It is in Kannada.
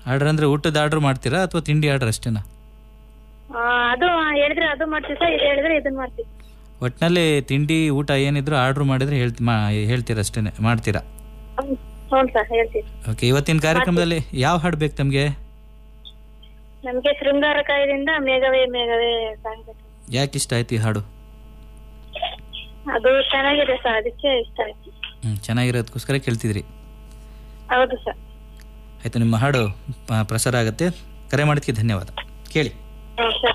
ಆರ್ಡರ್ ಅಂದರೆ ಊಟದ ಆರ್ಡ್ರ್ ಮಾಡ್ತೀರಾ ಅಥವಾ ತಿಂಡಿ ಆರ್ಡರ್ ಅಷ್ಟೇನಾ ಆ, ಅದು ಹೇಳಿದ್ರೆ ಅದು ಮಾಡ್ತೀವಿ ಸರ್ ಇದು ಹೇಳಿದ್ರೆ ಇದನ್ನ ಮಾಡ್ತೀವಿ ಒಟ್ಟಿನಲ್ಲಿ ತಿಂಡಿ ಊಟ ಏನಿದ್ರು ಆರ್ಡ್ರ್ ಮಾಡಿದರೆ ಹೇಳ್ತಿ ಮಾ ಹೇಳ್ತೀರಾ ಅಷ್ಟೇ ಮಾಡ್ತೀರಾ ಹ್ಮ್. ಹ್ಞೂ ಸರ್ ಹೇಳ್ತೀವಿ ಓಕೆ ಇವತ್ತಿನ ಕಾರ್ಯಕ್ರಮದಲ್ಲಿ ಯಾವ ಹಾಡು ಬೇಕು ತಮಗೆ ನಮ್ಗೆ ಶೃಂಗಾರ ಕಾಯದಿಂದ ಮೇಘವೇ ಮೇಘವೇ ಸಾಂಗ್ ಬೇಕು. ಯಾಕೆ ಇಷ್ಟ ಆಯ್ತು ಈ ಹಾಡು ಅದು ಚೆನ್ನಾಗಿದೆ ಸರ್ ಅದಕ್ಕೆ ಇಷ್ಟ ಆಯ್ತು ಹ್ಞೂ ಚೆನ್ನಾಗಿರೋದಕ್ಕೋಸ್ಕರ ಕೇಳ್ತಿದ್ರಿ ಹೌದು ಸರ್ ಆಯಿತು ನಿಮ್ಮ ಹಾಡು ಪ- ಪ್ರಸಾರ ಆಗುತ್ತೆ ಕರೆ ಮಾಡೋದಕ್ಕೆ ಧನ್ಯವಾದ ಕೇಳಿ ಹ್ಞೂ ಸರ್